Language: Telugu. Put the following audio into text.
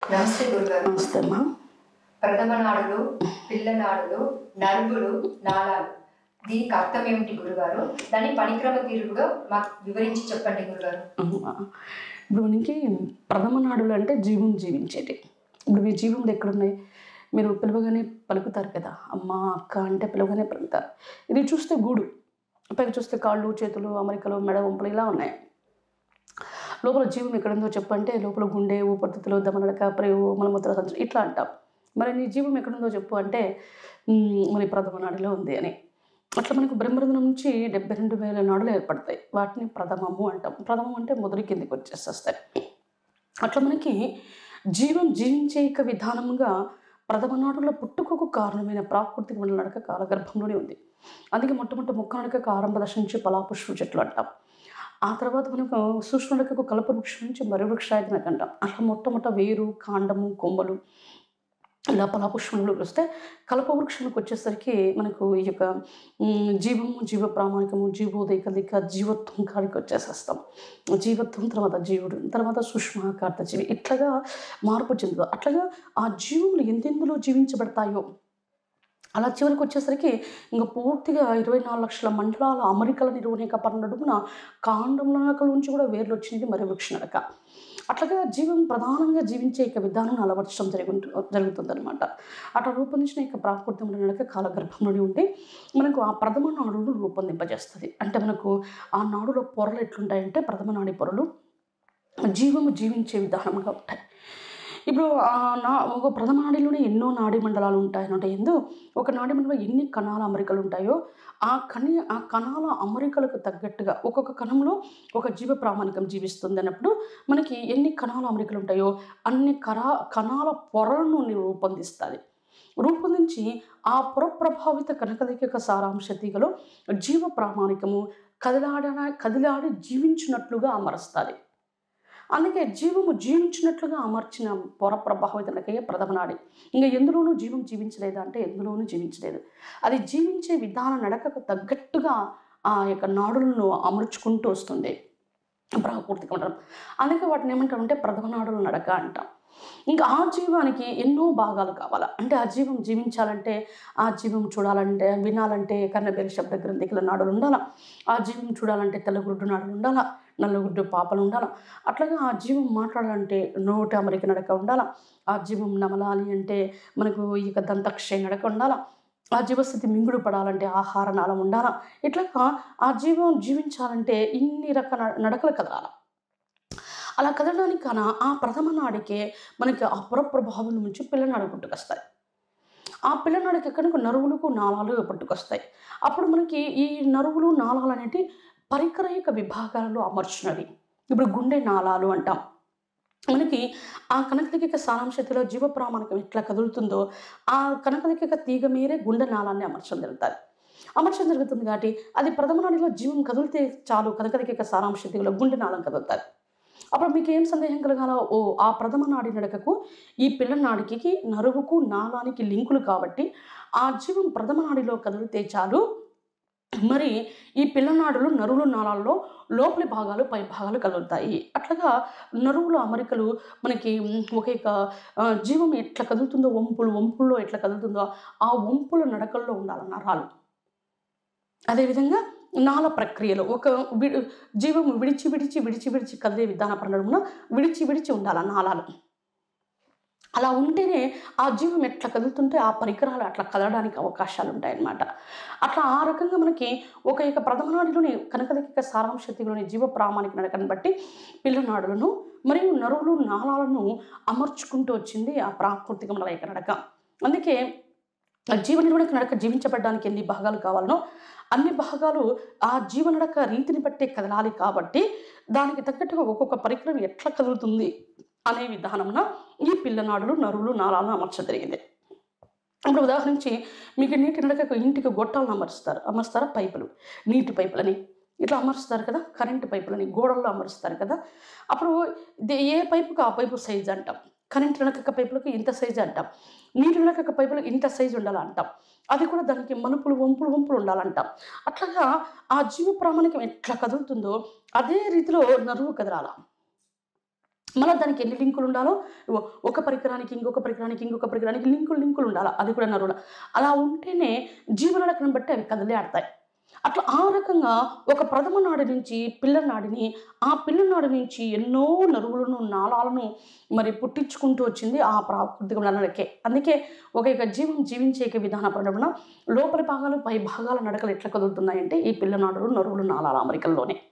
నమస్తే గురుగారు నమస్తే అమ్మా ప్రథమ నాడులు పిల్ల నాడులు నర్వులు నాళాలు దీనికి అర్థం ఏమిటి గురుగారు దాని పనిక్రమ తీరుగా మాకు వివరించి చెప్పండి గురుగారు అమ్మా. ఇప్పుడు మనకి ప్రథమ నాడులు అంటే జీవం జీవించేటి ఇప్పుడు మీ జీవములు ఎక్కడున్నాయి మీరు పిలవగానే పలుకుతారు కదా అమ్మ అక్క అంటే పిలవగానే పలుకుతారు ఇది చూస్తే గూడు పైకి చూస్తే కాళ్ళు చేతులు అమరికలు మెడ వంపులు ఇలా ఉన్నాయి లోపల జీవం ఎక్కడుందో చెప్పంటే లోపల గుండె ఊపిరితిత్తులు దమనడక ప్రేవు మలమూత్ర సంచలనం ఇట్లా అంటాం మరి నీ జీవం ఎక్కడుందో చెప్పు అంటే "మ్, మరి ప్రథమ నాడిలో ఉంది అని అట్లా మనకు బ్రహ్మరంధ్రం నుంచి డెబ్బై రెండు వేల నాడులు ఏర్పడతాయి వాటిని ప్రథమము అంటాం ప్రథమం అంటే మొదటి కిందికి వచ్చేసేస్తాయి అట్లా మనకి జీవం జీవించే ఇక విధానంగా ప్రథమ నాడుల పుట్టుకకు కారణమైన ప్రాకృతిక మండల నడక కాలగర్భంలోనే ఉంది అందుకే మొట్టమొదటి ముక్క నడక ఆరంభ దశ నుంచి పలాపుష్పు చెట్లు అంటాం ఆ తర్వాత మనకు సూక్ష్మ నడకకు కల్పవృక్షం నుంచి మరో వృక్షాయతనకు అంటాం అట్లా మొట్టమొదట వేరు కాండము కొమ్మలు ఇలా పలాపుష్పంలో వస్తే కల్పవృక్షానికి వచ్చేసరికి మనకు ఈ యొక్క ఉమ్, జీవము జీవ ప్రామాణికము జీవోదైకలిక జీవత్వం కాడికి వచ్చేసేస్తాం జీవత్వం తర్వాత జీవుడు తర్వాత సూక్ష్మాకార్త జీవి ఇట్లాగా మార్పు చెందుతుంది అట్లాగా ఆ జీవములు ఎంతెందులో జీవించబడతాయో అలా చివరికి వచ్చేసరికి ఇంకా పూర్తిగా ఇరవై నాలుగు లక్షల మండలాల అమరికల నిర్వహణ పన్నడుమున కాండముల నుంచి కూడా వేర్లు వచ్చినది మరి వృక్ష నడక అట్లాగా జీవం ప్రధానంగా జీవించే ఇక విధానం అలవర్చడం జరుగుతు జరుగుతుందన్నమాట అట్లా రూపొందించిన ఇక ప్రాకృతిక నడక కాలగర్భంలోనే ఉండి మనకు ఆ ప్రథమ నాడును రూపొందింపజేస్తుంది అంటే మనకు ఆ నాడులో పొరలు ఎట్లుంటాయంటే ప్రథమ నాడి పొరలు జీవము జీవించే విధానంగా ఉంటాయి ఇప్పుడు ఆ నా ఒక ప్రథమ నాడిలోనే ఎన్నో నాడీ మండలాలు ఉంటాయి అంటే ఎందు ఒక నాడీ మండలంలో ఎన్ని కణాల అమరికలు ఉంటాయో ఆ కణి ఆ కణాల అమరికలకు తగ్గట్టుగా ఒక్కొక్క కణంలో ఒక జీవ ప్రామాణికం జీవిస్తుంది అన్నప్పుడు మనకి ఎన్ని కణాల అమరికలు ఉంటాయో అన్ని కరా కణాల పొరలను రూపొందిస్తుంది రూపొందించి ఆ పొర ప్రభావిత కనకలిక సారాంశ తీగలో జీవ ప్రామాణికము కదిలాడన కదిలాడి జీవించినట్లుగా అమరుస్తుంది అందుకే జీవము జీవించినట్లుగా అమర్చిన పొర ప్రభావిత నకయ్య ప్రథమ నాడి ఇంకా ఎందులోనూ జీవం జీవించలేదా అంటే ఎందులోనూ జీవించలేదు అది జీవించే విధాన నడకకు తగ్గట్టుగా ఆ యొక్క నాడులను అమర్చుకుంటూ వస్తుంది ప్రాకృతిక ఉండడం అందుకే వాటిని ఏమంటామంటే ప్రథమ నాడుల నడక అంటాం ఇంకా ఆ జీవానికి ఎన్నో భాగాలు కావాలా అంటే ఆ జీవం జీవించాలంటే ఆ జీవం చూడాలంటే వినాలంటే కన్నబేరి శబ్ద గ్రంథికుల నాడులు ఉండాలా ఆ జీవం చూడాలంటే తెల్లగుడ్డు నాడులు ఉండాలా నల్లగుడ్డు పాపలు ఉండాలా అట్లాగా ఆ జీవం మాట్లాడాలంటే నోటి అమరిక నడక ఉండాలా ఆ జీవం నమలాలి అంటే మనకు ఇక దంతక్షయ నడక ఉండాలా ఆ జీవస్థితి మింగుడు పడాలంటే ఆహార నాళం ఉండాలా ఇట్లాగా ఆ జీవం జీవించాలంటే ఇన్ని రకాల నడకలు కదలాల అలా కదలడానికి కాన ఆ ప్రథమ నాడికే మనకి ఆ పుర ప్రభావం నుంచి పిల్లనాడు పుట్టుకొస్తాయి ఆ పిల్లనాడికి ఎక్కడికి నరువులకు నాళాలు పుట్టుకొస్తాయి అప్పుడు మనకి ఈ నరువులు నాళాలు అనేటి పరికరయిక విభాగాలలో అమర్చినవి ఇప్పుడు గుండె నాళాలు అంటాం మనకి ఆ కనకలిక సారాంశతిలో జీవ ప్రామాణికం ఎట్లా కదులుతుందో ఆ కనకలిక తీగ మీరే గుండె నాళాన్ని అమర్చడం జరుగుతుంది అమర్చడం జరుగుతుంది కాబట్టి అది ప్రథమ నాడిలో జీవం కదిలితే చాలు కనకలిక సారాంశతిలో గుండె నాళం కదులుతుంది అప్పుడు మీకు ఏం సందేహం కలగాల ఓ ఆ ప్రథమ నాడి నడకకు ఈ పిల్ల నాడికి నరువుకు నాళానికి లింకులు కాబట్టి ఆ జీవం ప్రథమ నాడిలో కదిలితే చాలు మరి ఈ పిల్లనాడులు నరువులు నాళాల్లో లోపలి భాగాలు పై భాగాలు కదులుతాయి అట్లాగా నరువుల అమరికలు మనకి మ్, ఒక యొక్క ఆ, జీవం ఎట్లా కదులుతుందో వంపులు వంపుల్లో ఎట్లా కదులుతుందో ఆ వంపుల నడకల్లో ఉండాలి నరాలు అదేవిధంగా నాల ప్రక్రియలో ఒక వి- జీవం విడిచి విడిచి విడిచి విడిచి కదిలే విధాన ప్రణమున విడిచి విడిచి ఉండాలి నాళాలు అలా ఉంటేనే ఆ జీవం ఎట్లా కదులుతుంటే ఆ పరికరాలు అట్లా కదలడానికి అవకాశాలు ఉంటాయన్నమాట అట్లా ఆ రకంగా మనకి ఒక యొక్క ప్రథమనాడిలోని కనకలిక సారాంశతిలోని జీవ ప్రామాణిక నడకను బట్టి పిల్లనాడులను మరియు నరువులు నాళాలను అమర్చుకుంటూ వచ్చింది ఆ ప్రాకృతిక నడక నడక అందుకే ఆ జీవ నిర్వహణకు నడక జీవించబడడానికి ఎన్ని భాగాలు కావాలనో అన్ని భాగాలు ఆ జీవనడక రీతిని బట్టే కదలాలి కాబట్టి దానికి తగ్గట్టుగా ఒక్కొక్క పరికరం ఎట్లా కదులుతుంది అనే విధానమున ఈ పిల్లనాడులు నరువులు నాళాలను అమర్చడం జరిగింది ఇప్పుడు ఉదాహరించి మీకు నీటి నడకకు ఇంటికి గొట్టాలను అమరుస్తారు అమరుస్తారా పైపులు నీటి పైపులని ఇట్లా అమరుస్తారు కదా కరెంటు పైపులని గోడల్లో అమరుస్తారు కదా అప్పుడు దే- ఏ పైపుకి ఆ పైపు సైజ్ అంటాం కరెంట్ నడకక పైపులకు ఇంత సైజ్ అంటాం నీటి నడకక పైపులకు ఇంత సైజు ఉండాలంటాం అది కూడా దానికి మలుపులు వంపులు వంపులు ఉండాలంటాం అట్లాగా ఆ జీవ ప్రామాణికం ఎట్లా కదులుతుందో అదే రీతిలో నరువు కదలాల మళ్ళీ దానికి ఎన్ని లింకులు ఉండాలో ఓ- ఒక పరికరానికి ఇంకొక పరికరానికి ఇంకొక పరికరానికి లింకులు లింకులు ఉండాలి అది కూడా నరువుల అలా ఉంటేనే జీవనడకను బట్టి అవి కదిలే ఆడతాయి అట్లా ఆ రకంగా ఒక ప్రథమ నాడి నుంచి పిల్ల నాడిని ఆ పిల్ల నాడి నుంచి ఎన్నో నరువులను నాళాలను మరి పుట్టించుకుంటూ వచ్చింది ఆ ప్రాకృతిక నడకే అందుకే ఒక యొక్క జీవం జీవించే విధాన ప్రకటన లోపలి భాగాలు పై భాగాల నడకలు ఎట్లా కదులుతున్నాయంటే ఈ పిల్ల నాడులు నరువులు నాళాల అమరికల్లోనే